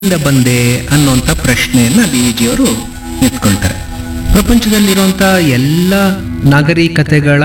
ಎಲ್ಲಿಂದ ಬಂದೆ ಅನ್ನುವಂಥ ಪ್ರಶ್ನೆಯನ್ನ ಡಿಜಿಯವರು ಎತ್ಕೊಳ್ತಾರೆ ಪ್ರಪಂಚದಲ್ಲಿರುವಂಥ ಎಲ್ಲ ನಾಗರಿಕತೆಗಳ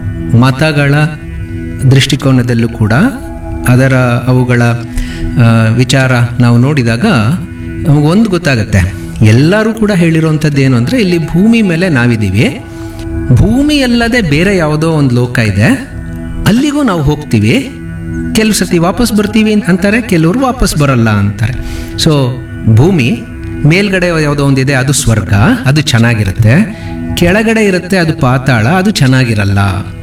ಮತಗಳ ದೃಷ್ಟಿಕೋನದಲ್ಲೂ ಕೂಡ ಅದರ ಅವುಗಳ ಆ, ವಿಚಾರ ನಾವು ನೋಡಿದಾಗ ನಮಗೊಂದು ಗೊತ್ತಾಗುತ್ತೆ ಎಲ್ಲರೂ ಕೂಡ ಹೇಳಿರುವಂಥದ್ದು ಏನು ಅಂದರೆ ಇಲ್ಲಿ ಭೂಮಿ ಮೇಲೆ ನಾವಿದ್ದೀವಿ ಭೂಮಿ ಅಲ್ಲದೆ ಬೇರೆ ಯಾವುದೋ ಒಂದು ಲೋಕ ಇದೆ ಅಲ್ಲಿಗೂ ನಾವು ಹೋಗ್ತೀವಿ ಕೆಲವು ಸತಿ ವಾಪಸ್ ಬರ್ತೀವಿ ಅಂತಾರೆ ಕೆಲವರು ವಾಪಸ್ ಬರಲ್ಲ ಅಂತಾರೆ ಸೊ ಭೂಮಿ ಮೇಲ್ಗಡೆ ಯಾವುದೋ ಒಂದಿದೆ ಅದು ಸ್ವರ್ಗ ಅದು ಚೆನ್ನಾಗಿರುತ್ತೆ ಕೆಳಗಡೆ ಇರುತ್ತೆ ಅದು ಪಾತಾಳ ಅದು ಚೆನ್ನಾಗಿರಲ್ಲ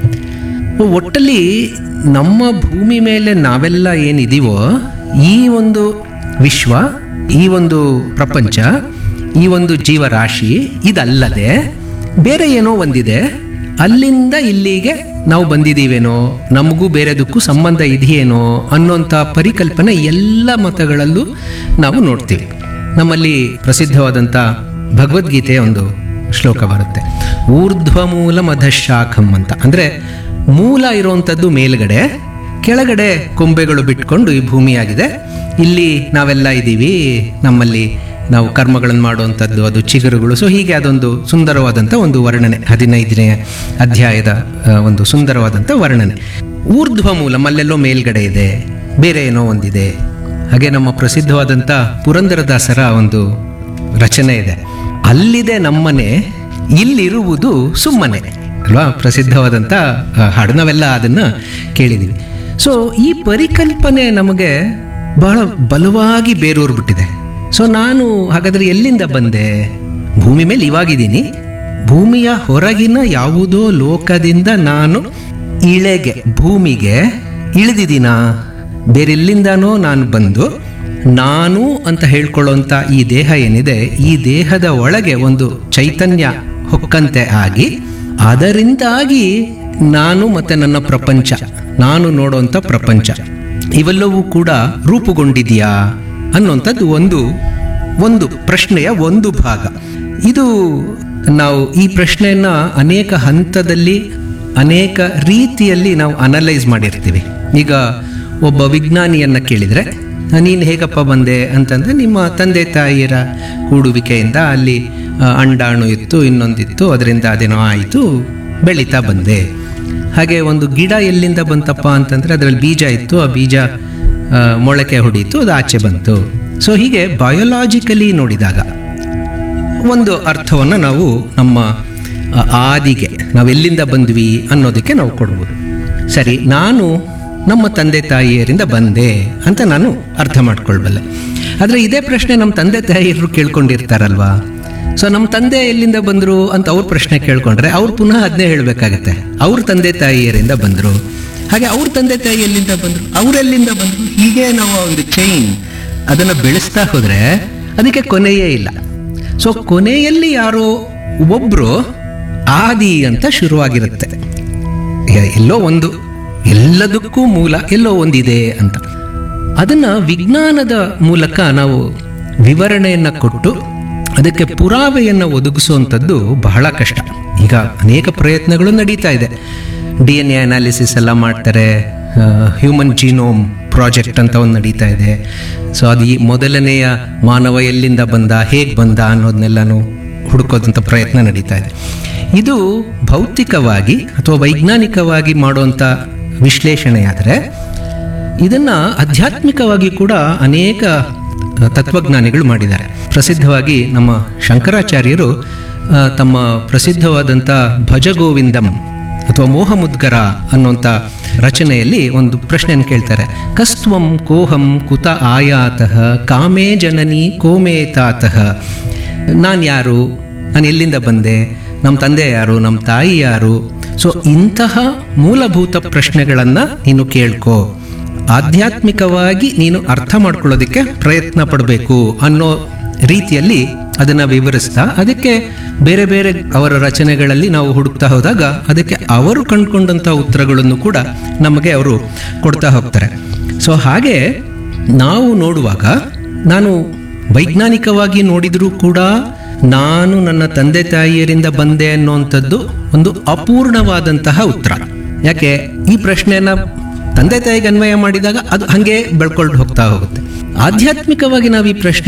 ಒಟ್ಟಲ್ಲಿ ನಮ್ಮ ಭೂಮಿ ಮೇಲೆ ನಾವೆಲ್ಲ ಏನಿದೀವೋ ಈ ಒಂದು ವಿಶ್ವ ಈ ಒಂದು ಪ್ರಪಂಚ ಈ ಒಂದು ಜೀವರಾಶಿ ಇದಲ್ಲದೆ ಬೇರೆ ಏನೋ ಒಂದಿದೆ ಅಲ್ಲಿಂದ ಇಲ್ಲಿಗೆ ನಾವು ಬಂದಿದ್ದೀವೇನೋ ನಮಗೂ ಬೇರೆದಕ್ಕೂ ಸಂಬಂಧ ಇದೆಯೇನೋ ಅನ್ನೋಂಥ ಪರಿಕಲ್ಪನೆ ಎಲ್ಲ ಮತಗಳಲ್ಲೂ ನಾವು ನೋಡ್ತೀವಿ ನಮ್ಮಲ್ಲಿ ಪ್ರಸಿದ್ಧವಾದಂಥ ಭಗವದ್ಗೀತೆಯ ಒಂದು ಶ್ಲೋಕ ಬರುತ್ತೆ ಊರ್ಧ್ವ ಮೂಲ ಮಧಶಾಖಂ ಅಂತ ಅಂದರೆ ಮೂಲ ಇರುವಂಥದ್ದು ಮೇಲ್ಗಡೆ ಕೆಳಗಡೆ ಕೊಂಬೆಗಳು ಬಿಟ್ಕೊಂಡು ಈ ಭೂಮಿಯಾಗಿದೆ ಇಲ್ಲಿ ನಾವೆಲ್ಲ ಇದ್ದೀವಿ ನಮ್ಮಲ್ಲಿ ನಾವು ಕರ್ಮಗಳನ್ನು ಮಾಡುವಂಥದ್ದು ಅದು ಚಿಗುರುಗಳು ಸೊ ಹೀಗೆ ಅದೊಂದು ಸುಂದರವಾದಂಥ ಒಂದು ವರ್ಣನೆ ಹದಿನೈದನೇ ಅಧ್ಯಾಯದ ಆ, ಒಂದು ಸುಂದರವಾದಂಥ ವರ್ಣನೆ ಊರ್ಧ್ವ ಮೂಲ ಅಲ್ಲೆಲ್ಲೋ ಮೇಲ್ಗಡೆ ಇದೆ ಬೇರೆ ಏನೋ ಒಂದಿದೆ ಹಾಗೆ ನಮ್ಮ ಪ್ರಸಿದ್ಧವಾದಂಥ ಪುರಂದರದಾಸರ ಒಂದು ರಚನೆ ಇದೆ ಅಲ್ಲಿದೆ ನಮ್ಮನೆ ಇಲ್ಲಿರುವುದು ಸುಮ್ಮನೆ ಅಲ್ವಾ ಪ್ರಸಿದ್ಧವಾದಂಥ ಆ, ಹಾಡು ನಾವೆಲ್ಲ ಅದನ್ನು ಕೇಳಿದ್ದೀವಿ ಸೊ ಈ ಪರಿಕಲ್ಪನೆ ನಮಗೆ ಬಹಳ ಬಲವಾಗಿ ಬೇರೂರ್ಬಿಟ್ಟಿದೆ ಸೊ ನಾನು ಹಾಗಾದರೆ ಎಲ್ಲಿಂದ ಬಂದೆ ಭೂಮಿ ಮೇಲೆ ಇವಾಗಿದ್ದೀನಿ ಭೂಮಿಯ ಹೊರಗಿನ ಯಾವುದೋ ಲೋಕದಿಂದ ನಾನು ಇಳೆಗೆ ಭೂಮಿಗೆ ಇಳಿದಿದ್ದೀನಾ ಬೇರೆಲ್ಲಿಂದನೋ ನಾನು ಬಂದು ನಾನು ಅಂತ ಹೇಳ್ಕೊಳ್ಳೋಂಥ ಈ ದೇಹ ಏನಿದೆ ಈ ದೇಹದ ಒಳಗೆ ಒಂದು ಚೈತನ್ಯ ಹೊಕ್ಕಂತೆ ಆಗಿ ಅದರಿಂದಾಗಿ ನಾನು ಮತ್ತೆ ನನ್ನ ಪ್ರಪಂಚ ನಾನು ನೋಡುವಂಥ ಪ್ರಪಂಚ ಇವೆಲ್ಲವೂ ಕೂಡ ರೂಪುಗೊಂಡಿದೆಯಾ ಅನ್ನುವಂಥದ್ದು ಒಂದು ಒಂದು ಪ್ರಶ್ನೆಯ ಒಂದು ಭಾಗ ಇದು ನಾವು ಈ ಪ್ರಶ್ನೆಯನ್ನ ಅನೇಕ ಹಂತದಲ್ಲಿ ಅನೇಕ ರೀತಿಯಲ್ಲಿ ನಾವು ಅನಲೈಸ್ ಮಾಡಿರ್ತೀವಿ ಈಗ ಒಬ್ಬ ವಿಜ್ಞಾನಿಯನ್ನ ಕೇಳಿದರೆ ನೀನು ಹೇಗಪ್ಪ ಬಂದೆ ಅಂತಂದರೆ ನಿಮ್ಮ ತಂದೆ ತಾಯಿಯರ ಕೂಡುವಿಕೆಯಿಂದ ಅಲ್ಲಿ ಆ, ಅಂಡಾಣು ಇತ್ತು ಇನ್ನೊಂದಿತ್ತು ಅದರಿಂದ ಅದೇನೋ ಆಯಿತು ಬೆಳೀತಾ ಬಂದೆ ಹಾಗೆ ಒಂದು ಗಿಡ ಎಲ್ಲಿಂದ ಬಂತಪ್ಪ ಅಂತಂದರೆ ಅದರಲ್ಲಿ ಬೀಜ ಇತ್ತು ಆ ಬೀಜ ಆ, ಮೊಳಕೆ ಹೊಡೀತು ಅದು ಆಚೆ ಬಂತು ಸೊ ಹೀಗೆ ಬಯೋಲಾಜಿಕಲಿ ನೋಡಿದಾಗ ಒಂದು ಅರ್ಥವನ್ನು ನಾವು ನಮ್ಮ ಆ, ಆದಿಗೆ ನಾವೆಲ್ಲಿಂದ ಬಂದ್ವಿ ಅನ್ನೋದಕ್ಕೆ ನಾವು ಕೊಡ್ಬೋದು ಸರಿ ನಾನು ನಮ್ಮ ತಂದೆ ತಾಯಿಯರಿಂದ ಬಂದೆ ಅಂತ ನಾನು ಅರ್ಥ ಮಾಡ್ಕೊಳ್ಬಲ್ಲೆ ಆದರೆ ಇದೇ ಪ್ರಶ್ನೆ ನಮ್ಮ ತಂದೆ ತಾಯಿಯರು ಕೇಳ್ಕೊಂಡಿರ್ತಾರಲ್ವಾ ಸೊ ನಮ್ಮ ತಂದೆ ಎಲ್ಲಿಂದ ಬಂದರು ಅಂತ ಅವ್ರ ಪ್ರಶ್ನೆ ಕೇಳ್ಕೊಂಡ್ರೆ ಅವ್ರು ಪುನಃ ಅದನ್ನೇ ಹೇಳಬೇಕಾಗತ್ತೆ ಅವ್ರ ತಂದೆ ತಾಯಿಯರಿಂದ ಬಂದರು ಹಾಗೆ ಅವ್ರ ತಂದೆ ತಾಯಿ ಎಲ್ಲಿಂದ ಬಂದರು ಅವರೆಲ್ಲಿಂದ ಬಂದರು ಹೀಗೆ ನಾವು ಅವ್ರ ಚೈನ್ ಅದನ್ನು ಬೆಳೆಸ್ತಾ ಹೋದರೆ ಅದಕ್ಕೆ ಕೊನೆಯೇ ಇಲ್ಲ ಸೊ ಕೊನೆಯಲ್ಲಿ ಯಾರೋ ಒಬ್ರು ಆದಿ ಅಂತ ಶುರುವಾಗಿರುತ್ತೆ ಎ- ಎಲ್ಲೋ ಒಂದು ಎಲ್ಲದಕ್ಕೂ ಮೂಲ ಎಲ್ಲೋ ಒಂದಿದೆ ಅಂತ ಅದನ್ನ ವಿಜ್ಞಾನದ ಮೂಲಕ ನಾವು ವಿವರಣೆಯನ್ನ ಕೊಟ್ಟು ಅದಕ್ಕೆ ಪುರಾವೆಯನ್ನು ಒದಗಿಸುವಂಥದ್ದು ಬಹಳ ಕಷ್ಟ ಈಗ ಅನೇಕ ಪ್ರಯತ್ನಗಳು ನಡೀತಾ ಇದೆ ಡಿ ಎನ್ ಎ ಅನಾಲಿಸಿಸ್ ಎಲ್ಲ ಮಾಡ್ತಾರೆ ಹ್ಯೂಮನ್ ಜೀನೋಮ್ ಪ್ರಾಜೆಕ್ಟ್ ಅಂತ ಒಂದು ನಡೀತಾ ಇದೆ ಸೊ ಅದು ಈ ಮೊದಲನೆಯ ಮಾನವ ಎಲ್ಲಿಂದ ಬಂದ ಹೇಗೆ ಬಂದ ಅನ್ನೋದನ್ನೆಲ್ಲನೂ ಹುಡುಕೋದಂಥ ಪ್ರಯತ್ನ ನಡೀತಾ ಇದೆ ಇದು ಭೌತಿಕವಾಗಿ ಅಥವಾ ವೈಜ್ಞಾನಿಕವಾಗಿ ಮಾಡುವಂಥ ವಿಶ್ಲೇಷಣೆಯಾದರೆ ಇದನ್ನ ಆಧ್ಯಾತ್ಮಿಕವಾಗಿ ಕೂಡ ಅನೇಕ ಅಹ್, ತತ್ವಜ್ಞಾನಿಗಳು ಮಾಡಿದ್ದಾರೆ ಪ್ರಸಿದ್ಧವಾಗಿ ನಮ್ಮ ಶಂಕರಾಚಾರ್ಯರು ಅಹ್, ತಮ್ಮ ಪ್ರಸಿದ್ಧವಾದಂಥ ಭಜಗೋವಿಂದಂ ಅಥವಾ ಮೋಹಮುದ್ಗರ ಅನ್ನುವಂಥ ರಚನೆಯಲ್ಲಿ ಒಂದು ಪ್ರಶ್ನೆಯನ್ನು ಕೇಳ್ತಾರೆ ಕಸ್ತ್ವಂ ಕೋಹಂ ಕುತ ಆಯಾತಃ ಕಾಮೇ ಜನನಿ ಕೋಮೇತಾತಃ ನಾನು ಯಾರು ನಾನು ಎಲ್ಲಿಂದ ಬಂದೆ ನಮ್ಮ ತಂದೆ ಯಾರು ನಮ್ಮ ತಾಯಿ ಯಾರು ಸೊ ಇಂತಹ ಮೂಲಭೂತ ಪ್ರಶ್ನೆಗಳನ್ನು ನೀನು ಕೇಳ್ಕೋ ಆಧ್ಯಾತ್ಮಿಕವಾಗಿ ನೀನು ಅರ್ಥ ಮಾಡ್ಕೊಳ್ಳೋದಕ್ಕೆ ಪ್ರಯತ್ನ ಪಡಬೇಕು ಅನ್ನೋ ರೀತಿಯಲ್ಲಿ ಅದನ್ನು ವಿವರಿಸ್ತಾ ಅದಕ್ಕೆ ಬೇರೆ ಬೇರೆ ಅವರ ರಚನೆಗಳಲ್ಲಿ ನಾವು ಹುಡುಕ್ತಾ ಹೋದಾಗ ಅದಕ್ಕೆ ಅವರು ಕಂಡುಕೊಂಡಂಥ ಉತ್ತರಗಳನ್ನು ಕೂಡ ನಮಗೆ ಅವರು ಕೊಡ್ತಾ ಹೋಗ್ತಾರೆ ಸೊ ಹಾಗೆ ನಾವು ನೋಡುವಾಗ ನಾನು ವೈಜ್ಞಾನಿಕವಾಗಿ ನೋಡಿದರೂ ಕೂಡ ನಾನು ನನ್ನ ತಂದೆ ತಾಯಿಯರಿಂದ ಬಂದೆ ಅನ್ನುವಂಥದ್ದು ಒಂದು ಅಪೂರ್ಣವಾದಂತಹ ಉತ್ತರ ಯಾಕೆ ಈ ಪ್ರಶ್ನೆಯನ್ನ ತಂದೆ ತಾಯಿಗೆ ಅನ್ವಯ ಮಾಡಿದಾಗ ಅದು ಹಾಗೆ ಬೆಳ್ಕೊಂಡು ಹೋಗ್ತಾ ಹೋಗುತ್ತೆ ಆಧ್ಯಾತ್ಮಿಕವಾಗಿ ನಾವು ಈ ಪ್ರಶ್ನೆ